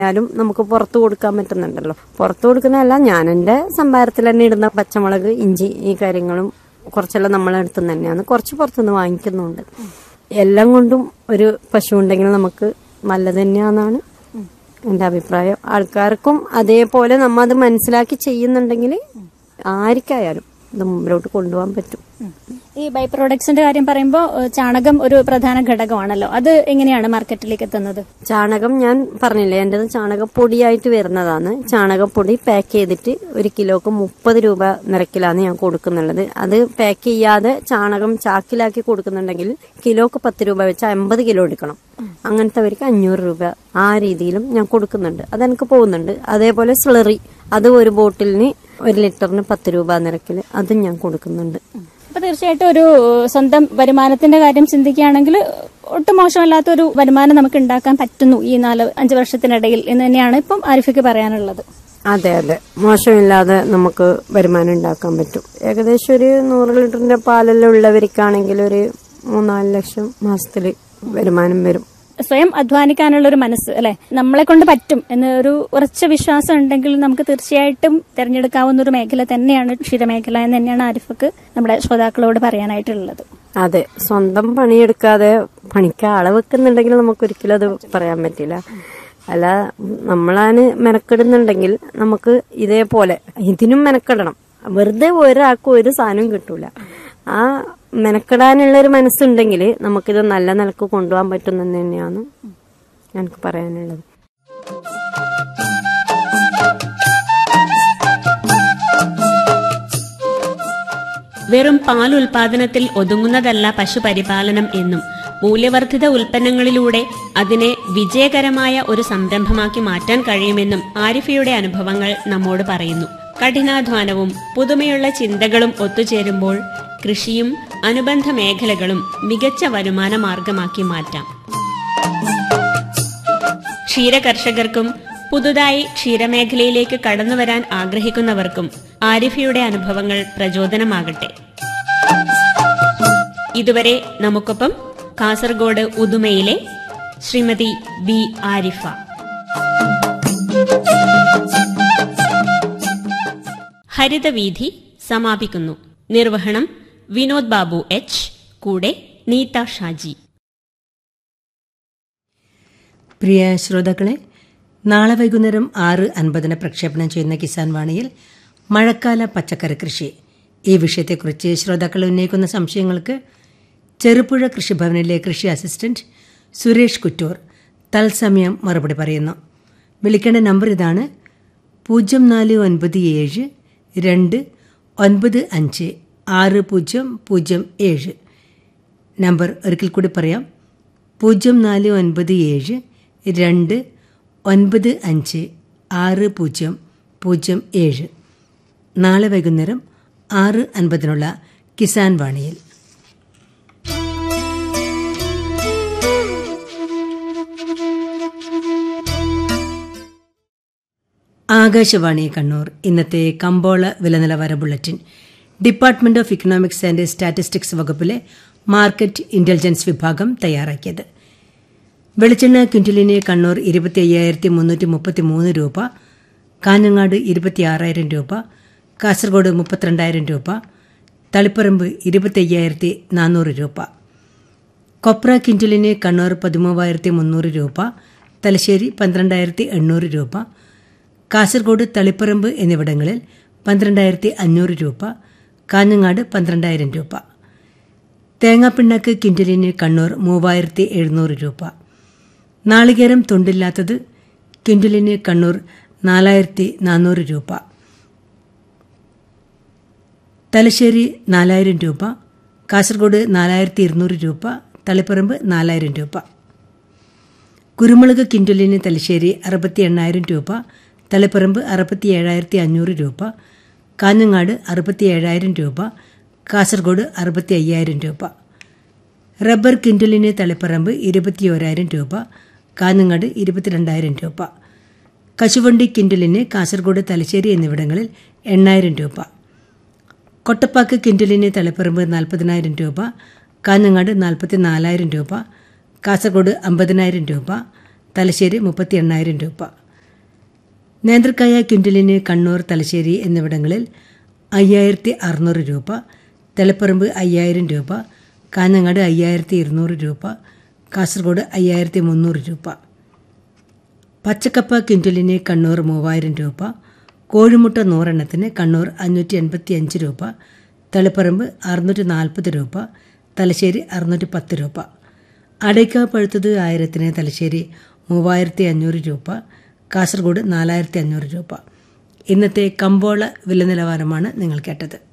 ആയാലും നമുക്ക് പുറത്ത് കൊടുക്കാൻ പറ്റുന്നുണ്ടല്ലോ പുറത്ത് കൊടുക്കുന്നതല്ല ഞാൻ എൻ്റെ സംഭാരത്തിൽ തന്നെ ഇടുന്ന പച്ചമുളക് ഇഞ്ചി ഈ കാര്യങ്ങളും കുറച്ചെല്ലാം നമ്മളെ അടുത്ത് തന്നെയാണ് കുറച്ച് പുറത്തുനിന്ന് വാങ്ങിക്കുന്നുണ്ട് എല്ലാം കൊണ്ടും ഒരു പശു ഉണ്ടെങ്കിൽ നമുക്ക് നല്ലത് തന്നെയാണെന്നാണ് എൻ്റെ അഭിപ്രായം ആൾക്കാർക്കും അതേപോലെ നമ്മ അത് മനസ്സിലാക്കി ചെയ്യുന്നുണ്ടെങ്കിൽ ആർക്കായാലും ഇത് മുമ്പിലോട്ട് കൊണ്ടുപോകാൻ പറ്റും ഈ ബൈ പ്രോഡക്ട്സിന്റെ കാര്യം പറയുമ്പോൾ ഏഹ്, ചാണകം ഒരു പ്രധാന ഘടകമാണല്ലോ അത് എങ്ങനെയാണ് മാർക്കറ്റിലേക്ക് എത്തുന്നത് ചാണകം ഞാൻ പറഞ്ഞില്ലേ എൻ്റെത് ചാണകപ്പൊടിയായിട്ട് വരുന്നതാണ് ചാണകപ്പൊടി പാക്ക് ചെയ്തിട്ട് ഒരു കിലോക്ക് മുപ്പത് രൂപ നിരക്കിലാണ് ഞാൻ കൊടുക്കുന്നുള്ളത് അത് പാക്ക് ചെയ്യാതെ ചാണകം ചാക്കിലാക്കി കൊടുക്കുന്നുണ്ടെങ്കിൽ കിലോക്ക് പത്ത് രൂപ വെച്ച് അമ്പത് കിലോ എടുക്കണം അങ്ങനത്തെവർക്ക് അഞ്ഞൂറ് രൂപ ആ രീതിയിലും ഞാൻ കൊടുക്കുന്നുണ്ട് അതെനിക്ക് പോകുന്നുണ്ട് അതേപോലെ സ്ലറി അത് ഒരു ബോട്ടിലിന് ഒരു ലിറ്ററിന് പത്ത് രൂപ നിരക്കിൽ അതും ഞാൻ കൊടുക്കുന്നുണ്ട് അപ്പൊ തീർച്ചയായിട്ടും ഒരു ഏഹ്, സ്വന്തം വരുമാനത്തിന്റെ കാര്യം ചിന്തിക്കുകയാണെങ്കിൽ ഒട്ടും മോശമല്ലാത്ത ഒരു വരുമാനം നമുക്ക് ഉണ്ടാക്കാൻ പറ്റുന്നു ഈ നാല് അഞ്ച് വർഷത്തിനിടയിൽ എന്ന് തന്നെയാണ് ഇപ്പം ആരിഫയ്ക്ക് പറയാനുള്ളത് അതെ അതെ മോശമില്ലാതെ നമുക്ക് വരുമാനം ഉണ്ടാക്കാൻ പറ്റും ഏകദേശം ഒരു നൂറ് ലിറ്ററിന്റെ പാലെല്ലാം ഉള്ളവർക്കാണെങ്കിൽ ഒരു മൂന്നാല് ലക്ഷം മാസത്തിൽ വരുമാനം വരും സ്വയം അധ്വാനിക്കാനുള്ള ഒരു മനസ്സ് അല്ലെ നമ്മളെ കൊണ്ട് പറ്റും എന്നൊരു ഉറച്ച വിശ്വാസം ഉണ്ടെങ്കിൽ നമുക്ക് തീർച്ചയായിട്ടും തിരഞ്ഞെടുക്കാവുന്ന ഒരു മേഖല തന്നെയാണ് ക്ഷീരമേഖല എന്ന് തന്നെയാണ് ആരിഫക്ക് നമ്മുടെ ശ്രോതാക്കളോട് പറയാനായിട്ടുള്ളത് അതെ സ്വന്തം പണിയെടുക്കാതെ പണിക്ക് ആളെ വെക്കുന്നുണ്ടെങ്കിൽ നമുക്ക് ഒരിക്കലും അത് പറയാൻ പറ്റില്ല അല്ല നമ്മളാണ് മെനക്കെടുന്നുണ്ടെങ്കിൽ നമുക്ക് ഇതേപോലെ ഇതിനും മെനക്കെടണം വെറുതെ ഒരാൾക്കും ഒരു സാധനവും കിട്ടൂല ആ മെനക്കെടാനുള്ള ഒരു മനസ്സുണ്ടെങ്കിൽ നമുക്കിത് നല്ല നിലക്ക് കൊണ്ടുപോകാൻ പറ്റുന്നെന്ന് തന്നെയാണ് എനിക്ക് പറയാനുള്ളത് വെറും പാൽ ഉൽപാദനത്തിൽ ഒതുങ്ങുന്നതല്ല പശുപരിപാലനം എന്നും മൂല്യവർദ്ധിത ഉൽപ്പന്നങ്ങളിലൂടെ അതിനെ വിജയകരമായ ഒരു സംരംഭമാക്കി മാറ്റാൻ കഴിയുമെന്നും ആരിഫയുടെ അനുഭവങ്ങൾ നമ്മോട് പറയുന്നു കഠിനാധ്വാനവും പുതുമയുള്ള ചിന്തകളും ഒത്തുചേരുമ്പോൾ കൃഷിയും അനുബന്ധ മേഖലകളും മികച്ച വരുമാന മാർഗമാക്കി മാറ്റാം ക്ഷീരകർഷകർക്കും പുതുതായി ക്ഷീരമേഖലയിലേക്ക് കടന്നുവരാൻ ആഗ്രഹിക്കുന്നവർക്കും ആരിഫയുടെ അനുഭവങ്ങൾ പ്രചോദനമാകട്ടെ ഇതുവരെ നമുക്കൊപ്പം കാസർഗോഡ് ഉദുമയിലെ ശ്രീമതി ബി ആരിഫ ഹരിതവീഥി സമാപിക്കുന്നു നിർവഹണം വിനോദ് ബാബു എച്ച് കൂടെ നീത ഷാജി പ്രിയ ശ്രോതാക്കളെ നാളെ വൈകുന്നേരം ആറ് അൻപതിന് പ്രക്ഷേപണം ചെയ്യുന്ന കിസാൻ വാണിയിൽ മഴക്കാല പച്ചക്കറി കൃഷി ഈ വിഷയത്തെക്കുറിച്ച് ശ്രോതാക്കൾ ഉന്നയിക്കുന്ന സംശയങ്ങൾക്ക് ചെറുപുഴ കൃഷിഭവനിലെ കൃഷി അസിസ്റ്റന്റ് സുരേഷ് കുറ്റൂർ തത്സമയം മറുപടി പറയുന്നു വിളിക്കേണ്ട നമ്പർ ഇതാണ് പൂജ്യം നാല് ഒൻപത് ഏഴ് രണ്ട് ഒൻപത് അഞ്ച് ആറ് പൂജ്യം പൂജ്യം ഏഴ് നമ്പർ ഒരിക്കൽ കൂടി പറയാം പൂജ്യം നാല് ഒൻപത് ഏഴ് രണ്ട് ഒൻപത് അഞ്ച് ആറ് പൂജ്യം പൂജ്യം ഏഴ് നാളെ വൈകുന്നേരം ആറ് അൻപതിനുള്ള കിസാൻ വാണിയിൽ ആകാശവാണി കണ്ണൂർ ഇന്നത്തെ കമ്പോള വില നിലവാര bulletin department of economics and statistics വകുപ്പിലെ മാർക്കറ്റ് ഇന്റലിജൻസ് വിഭാഗം തയ്യാറാക്കിയത് വെളിച്ചെണ്ണ ക്വിന്റലിന് കണ്ണൂർ ഇരുപത്തി അയ്യായിരത്തി മുന്നൂറ്റി മുപ്പത്തി മൂന്ന് രൂപ കാഞ്ഞങ്ങാട് ഇരുപത്തി ആറായിരം രൂപ കാസർഗോഡ് മുപ്പത്തിരണ്ടായിരം രൂപ തളിപ്പറമ്പ് ഇരുപത്തി അയ്യായിരത്തി നാനൂറ് രൂപ കൊപ്ര ക്വിന്റലിന് കണ്ണൂർ പതിമൂവായിരത്തി മുന്നൂറ് രൂപ തലശ്ശേരി പന്ത്രണ്ടായിരത്തി എണ്ണൂറ് രൂപ കാസർഗോഡ് തളിപ്പറമ്പ് എന്നിവിടങ്ങളിൽ പന്ത്രണ്ടായിരത്തി അഞ്ഞൂറ് രൂപ കാഞ്ഞങ്ങാട് പന്ത്രണ്ടായിരം രൂപ തേങ്ങാപ്പിണ്ണാക്ക് ക്വിന്റലിന് കണ്ണൂർ മൂവായിരത്തി എഴുന്നൂറ് രൂപ നാളികേരം തൊണ്ടില്ലാത്തത് ക്വിന്റലിന് കണ്ണൂർ നാലായിരത്തി നാനൂറ് രൂപ തലശ്ശേരി നാലായിരം രൂപ കാസർഗോഡ് നാലായിരത്തി ഇരുന്നൂറ് രൂപ തളിപ്പറമ്പ് നാലായിരം രൂപ കുരുമുളക് കിൻഡലിന് തലശ്ശേരി അറുപത്തി എണ്ണായിരം രൂപ തളിപ്പറമ്പ് അറുപത്തി ഏഴായിരത്തി അഞ്ഞൂറ് രൂപ കാഞ്ഞങ്ങാട് അറുപത്തി ഏഴായിരം രൂപ കാസർഗോഡ് അറുപത്തി അയ്യായിരം രൂപ റബ്ബർ കിൻഡലിന് തളിപ്പറമ്പ് ഇരുപത്തി ഓരായിരം രൂപ കാഞ്ഞങ്ങാട് ഇരുപത്തിരണ്ടായിരം രൂപ കശുവണ്ടി കിൻഡലിന് കാസർഗോഡ് തലശ്ശേരി എന്നിവിടങ്ങളിൽ എണ്ണായിരം രൂപ കൊട്ടപ്പാക്ക് കിൻഡലിന് തളിപ്പറമ്പ് നാൽപ്പതിനായിരം രൂപ കാഞ്ഞങ്ങാട് നാൽപ്പത്തി നാലായിരം രൂപ കാസർഗോഡ് അമ്പതിനായിരം രൂപ തലശ്ശേരി മുപ്പത്തി എണ്ണായിരം രൂപ നേന്ത്രക്കായ ക്വിൻ്റലിന് കണ്ണൂർ തലശ്ശേരി എന്നിവിടങ്ങളിൽ അയ്യായിരത്തി അറുന്നൂറ് രൂപ തെലപ്പറമ്പ് അയ്യായിരം രൂപ കാഞ്ഞങ്ങാട് അയ്യായിരത്തി ഇരുന്നൂറ് രൂപ കാസർഗോഡ് അയ്യായിരത്തി മുന്നൂറ് രൂപ പച്ചക്കപ്പ ക്വിൻ്റലിന് കണ്ണൂർ മൂവായിരം രൂപ കോഴിമുട്ട നൂറെണ്ണത്തിന് കണ്ണൂർ അഞ്ഞൂറ്റി എൺപത്തി അഞ്ച് രൂപ തളിപ്പറമ്പ് അറുന്നൂറ്റി നാൽപ്പത് രൂപ തലശ്ശേരി അറുന്നൂറ്റി പത്ത് രൂപ അടയ്ക്ക പഴുത്തത് ആയിരത്തിന് തലശ്ശേരി മൂവായിരത്തി അഞ്ഞൂറ് രൂപ കാസർഗോഡ് നാലായിരത്തി അഞ്ഞൂറ് രൂപ ഇന്നത്തെ കമ്പോള വില നിലവാരമാണ് നിങ്ങൾ കേട്ടത്